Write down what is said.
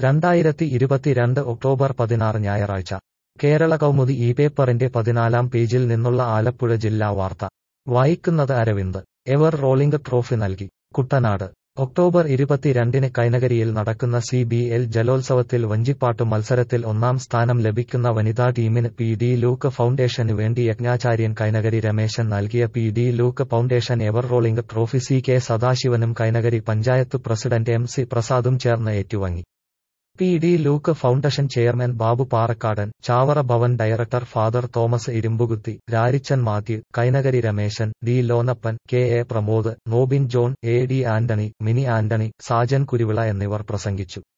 രണ്ടായിരത്തി ഇരുപത്തിരണ്ട് ഒക്ടോബർ പതിനാറ് ഞായറാഴ്ച കേരള കൗമുദി ഈ പേപ്പറിന്റെ പതിനാലാം പേജിൽ നിന്നുള്ള ആലപ്പുഴ ജില്ലാ വാർത്ത വായിക്കുന്നത് അരവിന്ദ് എവർ റോളിംഗ് ട്രോഫി നൽകി കുട്ടനാട് ഒക്ടോബർ ഇരുപത്തിരണ്ടിന് കൈനകരിയിൽ നടക്കുന്ന സി ബി എൽ ജലോത്സവത്തിൽ വഞ്ചിപ്പാട്ട് മത്സരത്തിൽ ഒന്നാം സ്ഥാനം ലഭിക്കുന്ന വനിതാ ടീമിന് പി ഡി ലൂക്ക് ഫൗണ്ടേഷന് വേണ്ടി യജ്ഞാചാര്യൻ കൈനകരി രമേശൻ നൽകിയ P D Luke foundation ever rolling trophy C K സദാശിവനും Kainakari panchayat president M C പ്രസാദും ചേർന്ന് ഏറ്റുവാങ്ങി P D Luke foundation chairman Babu Parakkadan Chavara Bhavan director father Thomas Irumbukuthy Rarichan Mathew Kainakari Rameshan D Lonappan K A Pramod Nobin John A D Antony Mini Antony Sajan Kuruvila എന്നിവർ പ്രസംഗിച്ചു